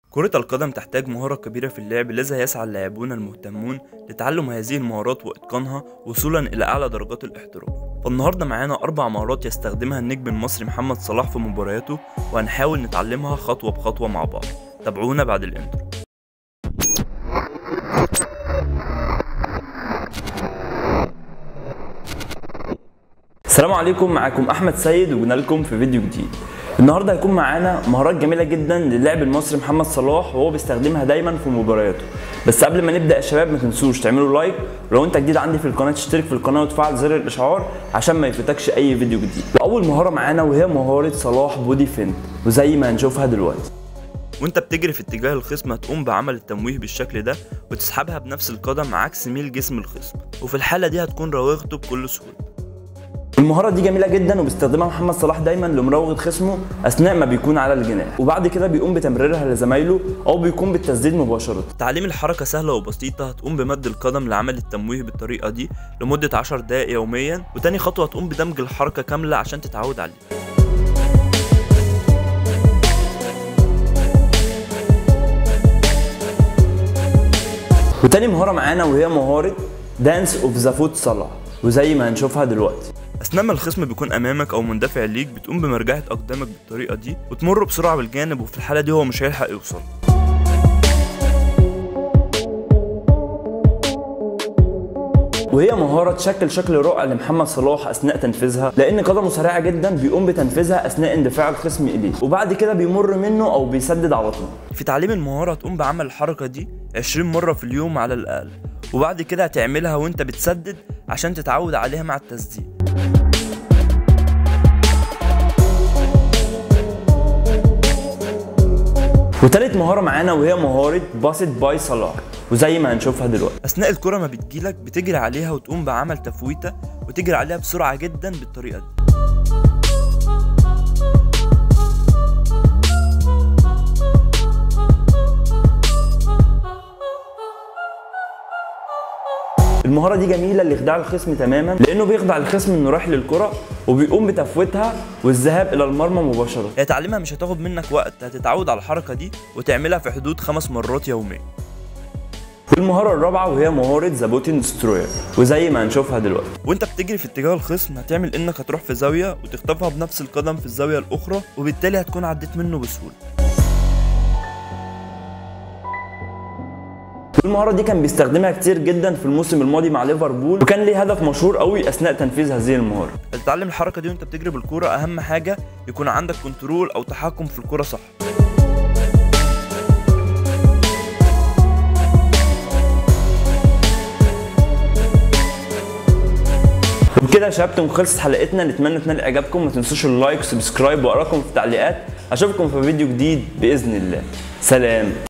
كرة القدم تحتاج مهارة كبيرة في اللعب لذا يسعى اللاعبون المهتمون لتعلم هذه المهارات وإتقانها وصولا إلى أعلى درجات الاحتراف فالنهاردة معانا أربع مهارات يستخدمها النجم المصري محمد صلاح في مبارياته وهنحاول نتعلمها خطوة بخطوة مع بعض تابعونا بعد الانترو السلام عليكم معاكم احمد سيد وجينا لكم في فيديو جديد النهارده هيكون معانا مهارات جميله جدا للاعب المصري محمد صلاح وهو بيستخدمها دايما في مبارياته بس قبل ما نبدا يا شباب ما تنسوش تعملوا لايك ولو انت جديد عندي في القناه تشترك في القناه وتفعل زر الاشعار عشان ما يفوتكش اي فيديو جديد واول مهاره معانا وهي مهاره صلاح بودي فينت وزي ما هنشوفها دلوقتي وانت بتجري في اتجاه الخصم هتقوم بعمل التمويه بالشكل ده وتسحبها بنفس القدم عكس ميل جسم الخصم وفي الحاله دي هتكون راوغته بكل سهوله المهارة دي جميلة جدا وبيستخدمها محمد صلاح دايما لمراوغة خصمه أثناء ما بيكون على الجناح وبعد كده بيقوم بتمريرها لزمايله أو بيقوم بالتسديد مباشرة تعليم الحركة سهلة وبسيطة هتقوم بمد القدم لعمل التمويه بالطريقة دي لمدة 10 دقايق يوميا وتاني خطوة هتقوم بدمج الحركة كاملة عشان تتعود عليها وتاني مهارة معانا وهي مهارة دانس اوف ذا فوت صلاح وزي ما هنشوفها دلوقتي اثناء ما الخصم بيكون امامك او مندفع ليك بتقوم بمرجعه اقدامك بالطريقه دي وتمر بسرعه بالجانب وفي الحاله دي هو مش هيلحق يوصل وهي مهارة تشكل شكل رائع لمحمد صلاح أثناء تنفيذها لأن قدمه سريعة جدا بيقوم بتنفيذها أثناء اندفاع الخصم إليه وبعد كده بيمر منه أو بيسدد على طول في تعليم المهارة تقوم بعمل الحركة دي 20 مرة في اليوم على الأقل وبعد كده هتعملها وانت بتسدد عشان تتعود عليها مع التسديد وتالت مهارة معانا وهي مهارة باسط باي صلاح وزي ما هنشوفها دلوقتي اثناء الكرة ما بتجيلك بتجري عليها وتقوم بعمل تفويتة وتجري عليها بسرعة جدا بالطريقة دي المهارة دي جميلة لإخداع الخصم تماما لأنه بيخدع الخصم إنه رايح للكرة وبيقوم بتفويتها والذهاب إلى المرمى مباشرة. هي تعليمها مش هتاخد منك وقت هتتعود على الحركة دي وتعملها في حدود خمس مرات يوميا. والمهارة الرابعة وهي مهارة ذا بوتين دستروير وزي ما هنشوفها دلوقتي وانت بتجري في اتجاه الخصم هتعمل انك هتروح في زاوية وتخطفها بنفس القدم في الزاوية الأخرى وبالتالي هتكون عديت منه بسهولة. المهارة دي كان بيستخدمها كتير جدا في الموسم الماضي مع ليفربول وكان ليه هدف مشهور قوي اثناء تنفيذ هذه المهارة. تتعلم الحركة دي وانت بتجري بالكورة أهم حاجة يكون عندك كنترول أو تحكم في الكورة صح. وبكده يا شباب تكون خلصت حلقتنا نتمنى تنال اعجابكم ما تنسوش اللايك وسبسكرايب وارائكم في التعليقات اشوفكم في فيديو جديد باذن الله سلام